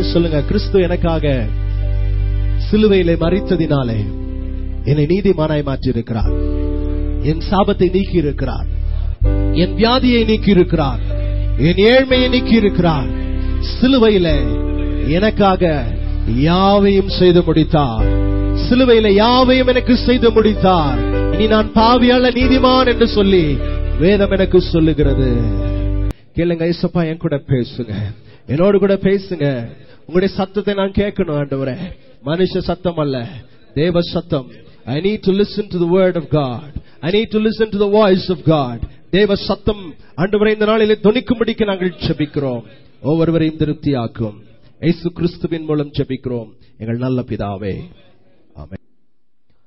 சொல்லுங்க கிறிஸ்து எனக்காக சிலுவையிலே மறித்ததினாலே என்னை நீதிமானாய் மாற்றி இருக்கிறார் என் சாபத்தை நீக்கி இருக்கிறார் என் வியாதியை நீக்கி இருக்கிறார் என் ஏழ்மையை நீக்கி இருக்கிறார் சிலுவையில எனக்காக யாவையும் செய்து முடித்தார் சிலுவையில யாவையும் எனக்கு செய்து முடித்தார் இனி நான் பாவியால நீதிமான் என்று சொல்லி வேதம் எனக்கு சொல்லுகிறது கேளுங்க ஐசப்பா என் கூட பேசுங்க என்னோடு கூட பேசுங்க உங்களுடைய சத்தத்தை நான் கேட்கணும் ஆண்டவரே மனுஷ சத்தம் அல்ல தேவ சத்தம் I need to listen to the word of God I need to listen to the voice of God தேவ சத்தம் ஆண்டவரே இந்த நாளிலே துணிக்கும்படிக்கு நாங்கள் ஜெபிக்கிறோம் ஒவ்வொருவரையும் திருப்தியாக்கும் இயேசு கிறிஸ்துவின் மூலம் ஜெபிக்கிறோம் எங்கள் நல்ல பிதாவே ஆமென்